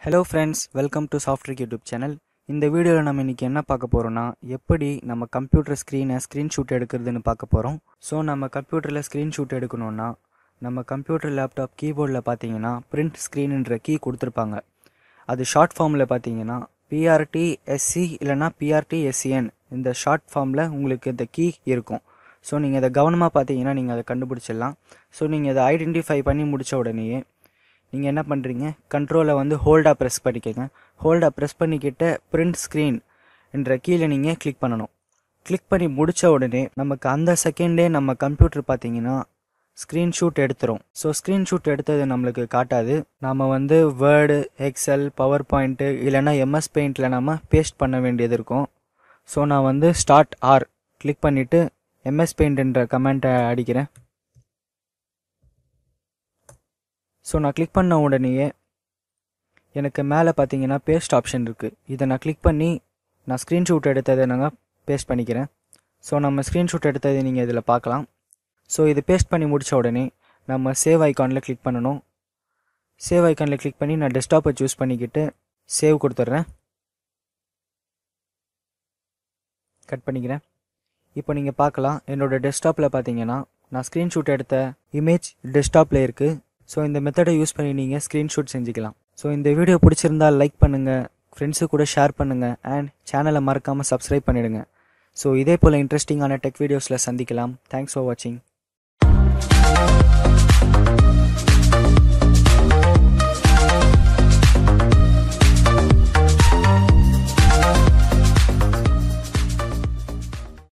hello friends welcome to software YouTube channel இந்த வீடியோவில் நம்ம இன்றைக்கி என்ன பார்க்க போகிறோம்னா எப்படி நம்ம கம்ப்யூட்டர் ஸ்க்ரீனை ஸ்க்ரீன்ஷூட் எடுக்கிறதுன்னு பார்க்க போகிறோம் ஸோ நம்ம கம்ப்யூட்டரில் ஸ்க்ரீன்ஷூட் எடுக்கணும்னா நம்ம கம்ப்யூட்டர் லேப்டாப் கீபோர்டில் பார்த்தீங்கன்னா பிரிண்ட் ஸ்க்ரீனுன்ற கீ கொடுத்துருப்பாங்க அது ஷார்ட் ஃபார்மில் பார்த்தீங்கன்னா பிஆர்டி எஸ்சி இல்லைனா பிஆர்டி எஸ்சிஎன் இந்த ஷார்ட் ஃபார்மில் உங்களுக்கு இந்த கீ இருக்கும் ஸோ நீங்கள் இதை கவனமாக பார்த்தீங்கன்னா நீங்கள் அதை கண்டுபிடிச்சிடலாம் ஸோ நீங்கள் இதை ஐடென்டிஃபை பண்ணி முடித்த உடனேயே நீங்கள் என்ன பண்ணுறீங்க கண்ட்ரோலை வந்து ஹோல்டாக ப்ரெஸ் பண்ணிக்கோங்க ஹோல்டாக ப்ரெஸ் பண்ணிக்கிட்டு பிரிண்ட் ஸ்க்ரீன் என்ற கீழே நீங்கள் கிளிக் பண்ணணும் கிளிக் பண்ணி முடித்த உடனே நமக்கு அந்த செகண்டே நம்ம கம்ப்யூட்டர் பார்த்தீங்கன்னா ஸ்க்ரீன்ஷூட் எடுத்துரும் ஸோ ஸ்க்ரீன்ஷூட் எடுத்தது நம்மளுக்கு காட்டாது நாம் வந்து வேர்டு எக்ஸல் பவர் பாயிண்ட்டு இல்லைனா எம்எஸ் பெயிண்டில் நம்ம பேஸ்ட் பண்ண வேண்டியது இருக்கும் ஸோ நான் வந்து ஸ்டார்ட் ஆர் கிளிக் பண்ணிவிட்டு எம்எஸ் பெயிண்ட்ன்ற கமெண்ட்டை அடிக்கிறேன் ஸோ நான் கிளிக் பண்ண உடனேயே எனக்கு மேலே பார்த்தீங்கன்னா பேஸ்ட் ஆப்ஷன் இருக்குது இதை நான் கிளிக் பண்ணி நான் ஸ்க்ரீன்ஷூட் எடுத்ததை நாங்கள் பேஸ்ட் பண்ணிக்கிறேன் ஸோ நம்ம ஸ்க்ரீன்ஷூட் எடுத்ததை நீங்கள் இதில் பார்க்கலாம் ஸோ இது பேஸ்ட் பண்ணி முடித்த உடனே நம்ம சேவ் ஐக்கானில் கிளிக் பண்ணணும் சேவ் ஐக்கானில் கிளிக் பண்ணி நான் டெஸ்க்டாப்பை சூஸ் பண்ணிக்கிட்டு சேவ் கொடுத்துட்றேன் கட் பண்ணிக்கிறேன் இப்போ நீங்கள் பார்க்கலாம் என்னோடய டெஸ்க்டாப்பில் பார்த்தீங்கன்னா நான் ஸ்க்ரீன்ஷூட் எடுத்த இமேஜ் டெஸ்க்டாப்பில் இருக்குது ஸோ இந்த மெத்தடை யூஸ் பண்ணி நீங்கள் ஸ்க்ரீன்ஷூட் செஞ்சுக்கலாம் ஸோ இந்த வீடியோ பிடிச்சிருந்தால் லைக் பண்ணுங்கள் ஃப்ரெண்ட்ஸு கூட ஷேர் பண்ணுங்கள் அண்ட் சேனலை மறக்காமல் சப்ஸ்கிரைப் பண்ணிடுங்க ஸோ இதே போல் இன்ட்ரெஸ்டிங்கான டெக் வீடியோஸில் சந்திக்கலாம் தேங்க்ஸ் ஃபார் வாட்சிங்